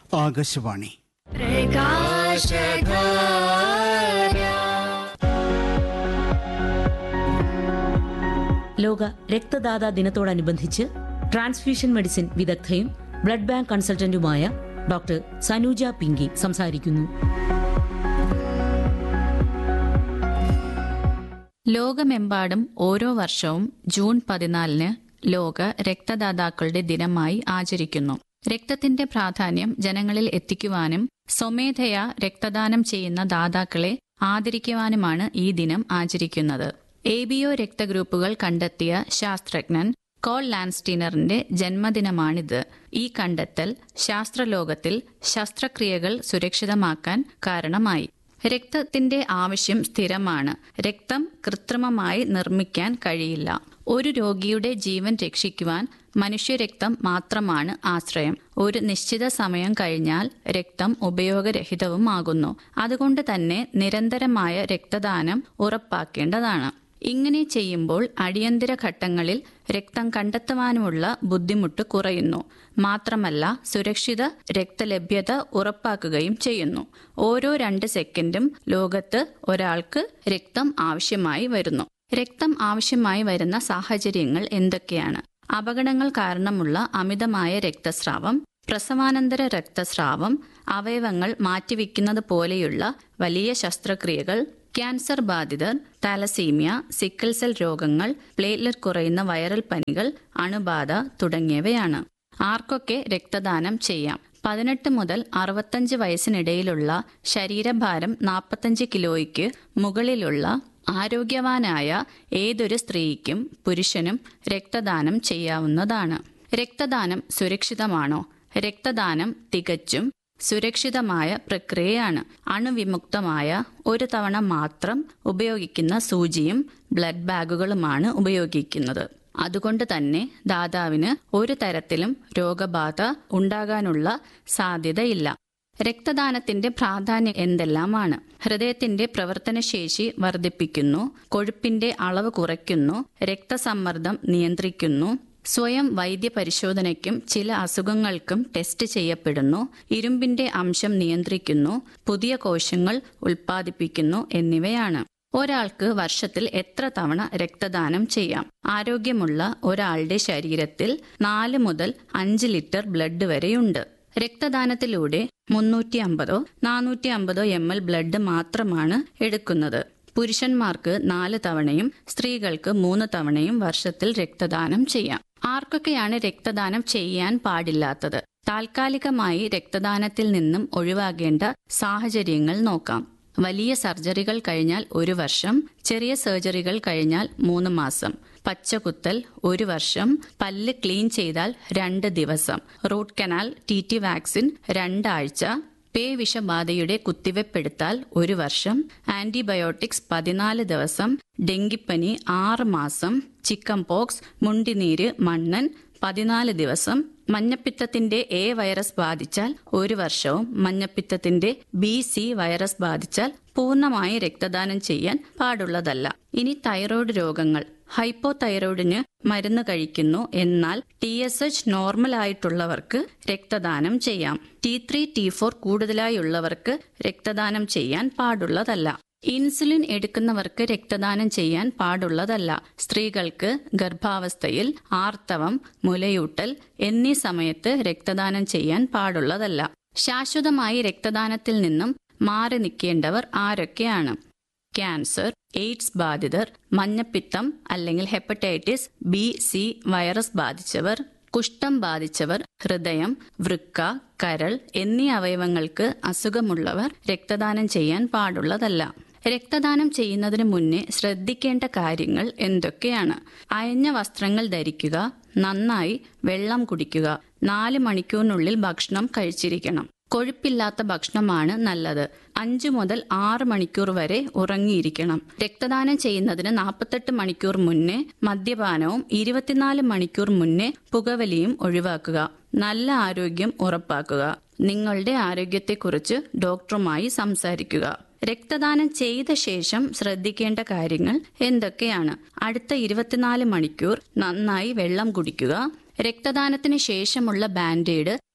ആകാശവാണി ലോക രക്തദാതാ ദിനത്തോടനുബന്ധിച്ച് ട്രാൻസ്ഫ്യൂഷൻ മെഡിസിൻ വിദഗ്ധയും ബ്ലഡ് ബാങ്ക് കൺസൾട്ടന്റുമായ ഡോക്ടർ സനൂജ പിങ്കി സംസാരിക്കുന്നു ലോകമെമ്പാടും ഓരോ വർഷവും ജൂൺ പതിനാലിന് ലോക രക്തദാതാക്കളുടെ ദിനമായി ആചരിക്കുന്നു രക്തത്തിന്റെ പ്രാധാന്യം ജനങ്ങളിൽ എത്തിക്കുവാനും സ്വമേധയാ രക്തദാനം ചെയ്യുന്ന ദാതാക്കളെ ആദരിക്കുവാനുമാണ് ഈ ദിനം ആചരിക്കുന്നത് എ ബി ഒ രക്തഗ്രൂപ്പുകൾ കണ്ടെത്തിയ ശാസ്ത്രജ്ഞൻ കോൾ ലാൻസ്റ്റീനറിന്റെ ജന്മദിനമാണിത് ഈ കണ്ടെത്തൽ ശാസ്ത്രലോകത്തിൽ ശസ്ത്രക്രിയകൾ സുരക്ഷിതമാക്കാൻ കാരണമായി രക്തത്തിന്റെ ആവശ്യം സ്ഥിരമാണ് രക്തം കൃത്രിമമായി നിർമ്മിക്കാൻ കഴിയില്ല ഒരു രോഗിയുടെ ജീവൻ രക്ഷിക്കുവാൻ മനുഷ്യരക്തം മാത്രമാണ് ആശ്രയം ഒരു നിശ്ചിത സമയം കഴിഞ്ഞാൽ രക്തം ഉപയോഗരഹിതവുമാകുന്നു അതുകൊണ്ട് തന്നെ നിരന്തരമായ രക്തദാനം ഉറപ്പാക്കേണ്ടതാണ് ഇങ്ങനെ ചെയ്യുമ്പോൾ അടിയന്തര ഘട്ടങ്ങളിൽ രക്തം കണ്ടെത്തുവാനുമുള്ള ബുദ്ധിമുട്ട് കുറയുന്നു മാത്രമല്ല സുരക്ഷിത രക്തലഭ്യത ഉറപ്പാക്കുകയും ചെയ്യുന്നു ഓരോ രണ്ട് സെക്കൻഡും ലോകത്ത് ഒരാൾക്ക് രക്തം ആവശ്യമായി വരുന്നു രക്തം ആവശ്യമായി വരുന്ന സാഹചര്യങ്ങൾ എന്തൊക്കെയാണ് അപകടങ്ങൾ കാരണമുള്ള അമിതമായ രക്തസ്രാവം പ്രസവാനന്തര രക്തസ്രാവം അവയവങ്ങൾ മാറ്റിവെക്കുന്നത് പോലെയുള്ള വലിയ ശസ്ത്രക്രിയകൾ ക്യാൻസർ ബാധിതർ താലസീമിയ സിക്കിൾ സെൽ രോഗങ്ങൾ പ്ലേറ്റ്ലെറ്റ് കുറയുന്ന വൈറൽ പനികൾ അണുബാധ തുടങ്ങിയവയാണ് ആർക്കൊക്കെ രക്തദാനം ചെയ്യാം പതിനെട്ട് മുതൽ അറുപത്തഞ്ച് വയസ്സിനിടയിലുള്ള ശരീരഭാരം നാൽപ്പത്തഞ്ച് കിലോയ്ക്ക് മുകളിലുള്ള ആരോഗ്യവാനായ ഏതൊരു സ്ത്രീക്കും പുരുഷനും രക്തദാനം ചെയ്യാവുന്നതാണ് രക്തദാനം സുരക്ഷിതമാണോ രക്തദാനം തികച്ചും സുരക്ഷിതമായ പ്രക്രിയയാണ് അണുവിമുക്തമായ ഒരു തവണ മാത്രം ഉപയോഗിക്കുന്ന സൂചിയും ബ്ലഡ് ബാഗുകളുമാണ് ഉപയോഗിക്കുന്നത് അതുകൊണ്ട് തന്നെ ദാതാവിന് ഒരു തരത്തിലും രോഗബാധ ഉണ്ടാകാനുള്ള സാധ്യതയില്ല രക്തദാനത്തിന്റെ പ്രാധാന്യം എന്തെല്ലാമാണ് ഹൃദയത്തിന്റെ പ്രവർത്തനശേഷി വർദ്ധിപ്പിക്കുന്നു കൊഴുപ്പിന്റെ അളവ് കുറയ്ക്കുന്നു രക്തസമ്മർദ്ദം നിയന്ത്രിക്കുന്നു സ്വയം വൈദ്യപരിശോധനയ്ക്കും ചില അസുഖങ്ങൾക്കും ടെസ്റ്റ് ചെയ്യപ്പെടുന്നു ഇരുമ്പിന്റെ അംശം നിയന്ത്രിക്കുന്നു പുതിയ കോശങ്ങൾ ഉൽപ്പാദിപ്പിക്കുന്നു എന്നിവയാണ് ഒരാൾക്ക് വർഷത്തിൽ എത്ര തവണ രക്തദാനം ചെയ്യാം ആരോഗ്യമുള്ള ഒരാളുടെ ശരീരത്തിൽ നാല് മുതൽ അഞ്ച് ലിറ്റർ ബ്ലഡ് വരെയുണ്ട് രക്തദാനത്തിലൂടെ മുന്നൂറ്റി അമ്പതോ നാനൂറ്റി അമ്പതോ എം എൽ ബ്ലഡ് മാത്രമാണ് എടുക്കുന്നത് പുരുഷന്മാർക്ക് നാല് തവണയും സ്ത്രീകൾക്ക് മൂന്ന് തവണയും വർഷത്തിൽ രക്തദാനം ചെയ്യാം ആർക്കൊക്കെയാണ് രക്തദാനം ചെയ്യാൻ പാടില്ലാത്തത് താൽക്കാലികമായി രക്തദാനത്തിൽ നിന്നും ഒഴിവാകേണ്ട സാഹചര്യങ്ങൾ നോക്കാം വലിയ സർജറികൾ കഴിഞ്ഞാൽ ഒരു വർഷം ചെറിയ സർജറികൾ കഴിഞ്ഞാൽ മൂന്ന് മാസം പച്ചകുത്തൽ ഒരു വർഷം പല്ല് ക്ലീൻ ചെയ്താൽ രണ്ട് ദിവസം root canal T T vaccine രണ്ടാഴ്ച പേ വിഷബാധയുടെ കുത്തിവെപ്പെടുത്താൽ ഒരു വർഷം ആന്റിബയോട്ടിക്സ് പതിനാല് ദിവസം ഡെങ്കിപ്പനി ആറ് മാസം ചിക്കൻ പോക്സ് മുണ്ടിനീര് മണ്ണൻ പതിനാല് ദിവസം മഞ്ഞപ്പിത്തത്തിന്റെ എ വൈറസ് ബാധിച്ചാൽ ഒരു വർഷവും മഞ്ഞപ്പിത്തത്തിന്റെ ബി സി വൈറസ് ബാധിച്ചാൽ പൂർണ്ണമായി രക്തദാനം ചെയ്യാൻ പാടുള്ളതല്ല ഇനി തൈറോയ്ഡ് രോഗങ്ങൾ ഹൈപ്പോ തൈറോയിഡിന് മരുന്ന് കഴിക്കുന്നു എന്നാൽ ടി എസ് എച്ച് നോർമൽ ആയിട്ടുള്ളവർക്ക് രക്തദാനം ചെയ്യാം ടി ത്രീ ടി ഫോർ കൂടുതലായുള്ളവർക്ക് രക്തദാനം ചെയ്യാൻ പാടുള്ളതല്ല ഇൻസുലിൻ എടുക്കുന്നവർക്ക് രക്തദാനം ചെയ്യാൻ പാടുള്ളതല്ല സ്ത്രീകൾക്ക് ഗർഭാവസ്ഥയിൽ ആർത്തവം മുലയൂട്ടൽ എന്നീ സമയത്ത് രക്തദാനം ചെയ്യാൻ പാടുള്ളതല്ല ശാശ്വതമായി രക്തദാനത്തിൽ നിന്നും മാറി നിൽക്കേണ്ടവർ ആരൊക്കെയാണ് ക്യാൻസർ എയ്ഡ്സ് ബാധിതർ മഞ്ഞപ്പിത്തം അല്ലെങ്കിൽ ഹെപ്പറ്റൈറ്റിസ് ബി സി വൈറസ് ബാധിച്ചവർ കുഷ്ഠം ബാധിച്ചവർ ഹൃദയം വൃക്ക കരൾ എന്നീ അവയവങ്ങൾക്ക് അസുഖമുള്ളവർ രക്തദാനം ചെയ്യാൻ പാടുള്ളതല്ല രക്തദാനം ചെയ്യുന്നതിന് മുന്നേ ശ്രദ്ധിക്കേണ്ട കാര്യങ്ങൾ എന്തൊക്കെയാണ് അയഞ്ഞ വസ്ത്രങ്ങൾ ധരിക്കുക നന്നായി വെള്ളം കുടിക്കുക നാല് മണിക്കൂറിനുള്ളിൽ ഭക്ഷണം കഴിച്ചിരിക്കണം കൊഴുപ്പില്ലാത്ത ഭക്ഷണമാണ് നല്ലത് അഞ്ചു മുതൽ ആറ് മണിക്കൂർ വരെ ഉറങ്ങിയിരിക്കണം രക്തദാനം ചെയ്യുന്നതിന് നാൽപ്പത്തെട്ട് മണിക്കൂർ മുന്നേ മദ്യപാനവും ഇരുപത്തിനാല് മണിക്കൂർ മുന്നേ പുകവലിയും ഒഴിവാക്കുക നല്ല ആരോഗ്യം ഉറപ്പാക്കുക നിങ്ങളുടെ ആരോഗ്യത്തെക്കുറിച്ച് ഡോക്ടറുമായി സംസാരിക്കുക രക്തദാനം ചെയ്ത ശേഷം ശ്രദ്ധിക്കേണ്ട കാര്യങ്ങൾ എന്തൊക്കെയാണ് അടുത്ത ഇരുപത്തിനാല് മണിക്കൂർ നന്നായി വെള്ളം കുടിക്കുക രക്തദാനത്തിന് ശേഷമുള്ള ബാൻഡേഡ്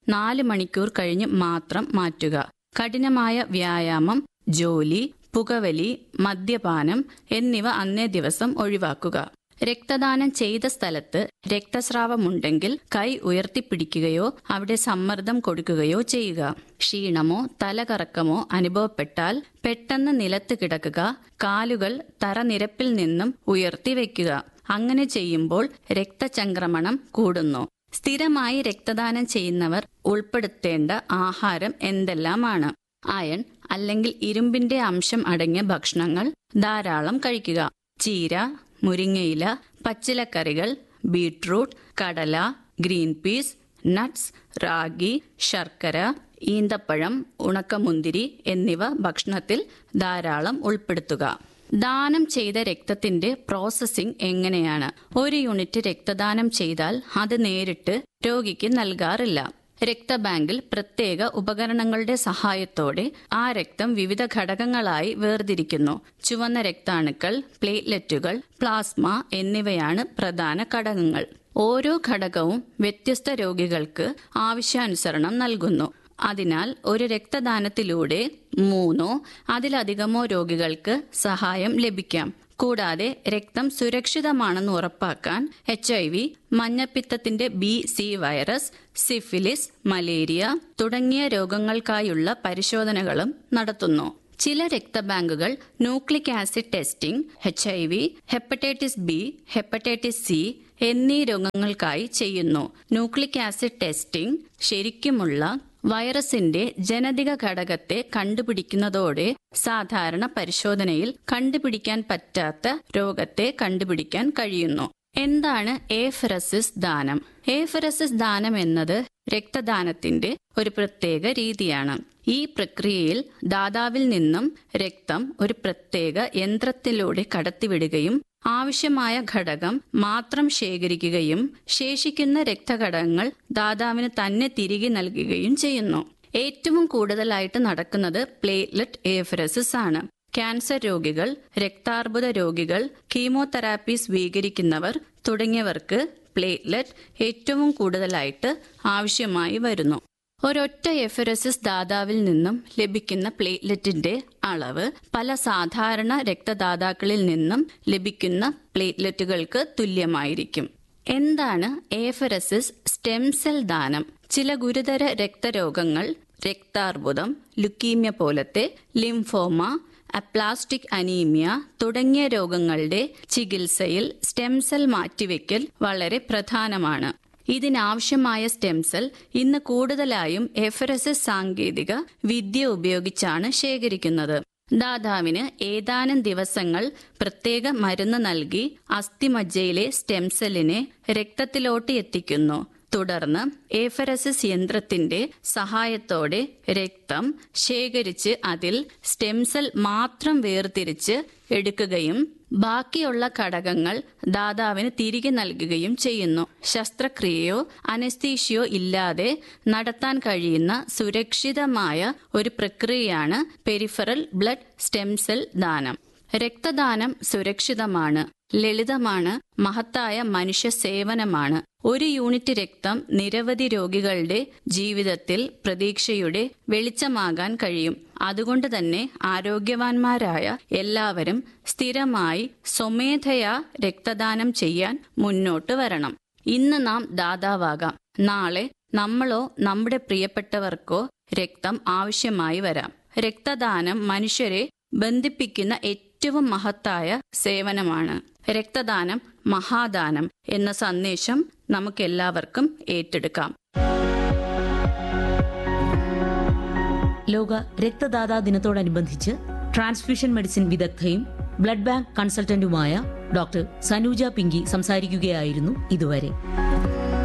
നാല് മണിക്കൂർ കഴിഞ്ഞ് മാത്രം മാറ്റുക കഠിനമായ വ്യായാമം ജോലി പുകവലി മദ്യപാനം എന്നിവ അന്നേ ദിവസം ഒഴിവാക്കുക രക്തദാനം ചെയ്ത സ്ഥലത്ത് രക്തസ്രാവമുണ്ടെങ്കിൽ കൈ ഉയർത്തിപ്പിടിക്കുകയോ അവിടെ സമ്മർദ്ദം കൊടുക്കുകയോ ചെയ്യുക ക്ഷീണമോ തലകറക്കമോ അനുഭവപ്പെട്ടാൽ പെട്ടെന്ന് നിലത്ത് കിടക്കുക കാലുകൾ തറനിരപ്പിൽ നിന്നും ഉയർത്തി വെക്കുക അങ്ങനെ ചെയ്യുമ്പോൾ രക്തചംക്രമണം കൂടുന്നു സ്ഥിരമായി രക്തദാനം ചെയ്യുന്നവർ ഉൾപ്പെടുത്തേണ്ട ആഹാരം എന്തെല്ലാമാണ് അയൺ അല്ലെങ്കിൽ ഇരുമ്പിന്റെ അംശം അടങ്ങിയ ഭക്ഷണങ്ങൾ ധാരാളം കഴിക്കുക ചീര മുരിങ്ങയില പച്ചിലക്കറികൾ ബീട്രൂട്ട് കടല ഗ്രീൻ പീസ് നട്ട്സ് റാഗി ശർക്കര ഈന്തപ്പഴം ഉണക്കമുന്തിരി എന്നിവ ഭക്ഷണത്തിൽ ധാരാളം ഉൾപ്പെടുത്തുക ദാനം ചെയ്ത രക്തത്തിന്റെ പ്രോസസ്സിംഗ് എങ്ങനെയാണ് ഒരു യൂണിറ്റ് രക്തദാനം ചെയ്താൽ അത് നേരിട്ട് രോഗിക്ക് നൽകാറില്ല രക്തബാങ്കിൽ പ്രത്യേക ഉപകരണങ്ങളുടെ സഹായത്തോടെ ആ രക്തം വിവിധ ഘടകങ്ങളായി വേർതിരിക്കുന്നു ചുവന്ന രക്താണുക്കൾ പ്ലേറ്റ്ലെറ്റുകൾ പ്ലാസ്മ എന്നിവയാണ് പ്രധാന ഘടകങ്ങൾ ഓരോ ഘടകവും വ്യത്യസ്ത രോഗികൾക്ക് ആവശ്യാനുസരണം നൽകുന്നു അതിനാൽ ഒരു രക്തദാനത്തിലൂടെ മൂന്നോ അതിലധികമോ രോഗികൾക്ക് സഹായം ലഭിക്കാം കൂടാതെ രക്തം സുരക്ഷിതമാണെന്ന് ഉറപ്പാക്കാൻ എച്ച് ഐ വി മഞ്ഞപ്പിത്തത്തിന്റെ B C virus syphilis malaria തുടങ്ങിയ രോഗങ്ങൾക്കായുള്ള പരിശോധനകളും നടത്തുന്നു ചില രക്തബാങ്കുകൾ nucleic acid testing H I V hepatitis B hepatitis C എന്നീ രോഗങ്ങൾക്കായി ചെയ്യുന്നു ന്യൂക്ലിക് ആസിഡ് ടെസ്റ്റിംഗ് ശരിക്കുമുള്ള വൈറസിന്റെ ജനതിക ഘടകത്തെ കണ്ടുപിടിക്കുന്നതോടെ സാധാരണ പരിശോധനയിൽ കണ്ടുപിടിക്കാൻ പറ്റാത്ത രോഗത്തെ കണ്ടുപിടിക്കാൻ കഴിയുന്നു എന്താണ് ഏഫറസിസ് ദാനം ഏഫറസിസ് ദാനം എന്നത് രക്തദാനത്തിന്റെ ഒരു പ്രത്യേക രീതിയാണ് ഈ പ്രക്രിയയിൽ ദാതാവിൽ നിന്നും രക്തം ഒരു പ്രത്യേക യന്ത്രത്തിലൂടെ കടത്തിവിടുകയും ആവശ്യമായ ഘടകം മാത്രം ശേഖരിക്കുകയും ശേഷിക്കുന്ന രക്തഘടകങ്ങൾ ദാതാവിന് തന്നെ തിരികെ നൽകുകയും ചെയ്യുന്നു ഏറ്റവും കൂടുതലായിട്ട് നടക്കുന്നത് പ്ലേറ്റ്ലെറ്റ് ഏഫറസിസ് ആണ് ക്യാൻസർ രോഗികൾ രക്താർബുദ രോഗികൾ കീമോതെറാപ്പി സ്വീകരിക്കുന്നവർ തുടങ്ങിയവർക്ക് പ്ലേറ്റ്ലെറ്റ് ഏറ്റവും കൂടുതലായിട്ട് ആവശ്യമായി വരുന്നു ഒരൊറ്റ എഫറസിസ് ദാതാവിൽ നിന്നും ലഭിക്കുന്ന പ്ലേറ്റ്ലെറ്റിന്റെ അളവ് പല സാധാരണ രക്തദാതാക്കളിൽ നിന്നും ലഭിക്കുന്ന പ്ലേറ്റ്ലെറ്റുകൾക്ക് തുല്യമായിരിക്കും എന്താണ് ഏഫറസിസ് സ്റ്റെം സെൽ ദാനം ചില ഗുരുതര രക്തരോഗങ്ങൾ രക്താർബുദം ലുക്കീമ്യ പോലത്തെ ലിംഫോമ അപ്ലാസ്റ്റിക് അനീമിയ തുടങ്ങിയ രോഗങ്ങളുടെ ചികിത്സയിൽ സ്റ്റെം സെൽ മാറ്റിവെക്കൽ വളരെ പ്രധാനമാണ് ഇതിനാവശ്യമായ സ്റ്റെം സെൽ ഇന്ന് കൂടുതലായും എഫറസിസ് സാങ്കേതിക വിദ്യ ഉപയോഗിച്ചാണ് ശേഖരിക്കുന്നത് ദാതാവിന് ഏതാനും ദിവസങ്ങൾ പ്രത്യേക മരുന്ന് നൽകി അസ്ഥിമജ്ജയിലെ സ്റ്റെം സെല്ലിനെ രക്തത്തിലോട്ട് എത്തിക്കുന്നു തുടർന്ന് ഏഫറസിസ് യന്ത്രത്തിന്റെ സഹായത്തോടെ രക്തം ശേഖരിച്ച് അതിൽ സ്റ്റെം സെൽ മാത്രം വേർതിരിച്ച് എടുക്കുകയും ബാക്കിയുള്ള ഘടകങ്ങൾ ദാതാവിന് തിരികെ നൽകുകയും ചെയ്യുന്നു ശസ്ത്രക്രിയയോ അനസ്തീഷ്യോ ഇല്ലാതെ നടത്താൻ കഴിയുന്ന സുരക്ഷിതമായ ഒരു പ്രക്രിയയാണ് പെരിഫറൽ ബ്ലഡ് സ്റ്റെം സെൽ ദാനം രക്തദാനം സുരക്ഷിതമാണ് ലളിതമാണ് മഹത്തായ മനുഷ്യ സേവനമാണ് ഒരു യൂണിറ്റ് രക്തം നിരവധി രോഗികളുടെ ജീവിതത്തിൽ പ്രതീക്ഷയുടെ വെളിച്ചമാകാൻ കഴിയും അതുകൊണ്ട് തന്നെ ആരോഗ്യവാന്മാരായ എല്ലാവരും സ്ഥിരമായി സ്വമേധയാ രക്തദാനം ചെയ്യാൻ മുന്നോട്ട് വരണം ഇന്ന് നാം ദാതാവാകാം നാളെ നമ്മളോ നമ്മുടെ പ്രിയപ്പെട്ടവർക്കോ രക്തം ആവശ്യമായി വരാം രക്തദാനം മനുഷ്യരെ ബന്ധിപ്പിക്കുന്ന ഏറ്റവും മഹത്തായ സേവനമാണ് രക്തദാനം മഹാദാനം എന്ന സന്ദേശം നമുക്കെല്ലാവർക്കും ഏറ്റെടുക്കാം ലോക രക്തദാതാ ദിനത്തോടനുബന്ധിച്ച് ട്രാൻസ്ഫ്യൂഷൻ മെഡിസിൻ വിദഗ്ധയും ബ്ലഡ് ബാങ്ക് കൺസൾട്ടന്റുമായ ഡോക്ടർ സനൂജ പിങ്കി സംസാരിക്കുകയായിരുന്നു ഇതുവരെ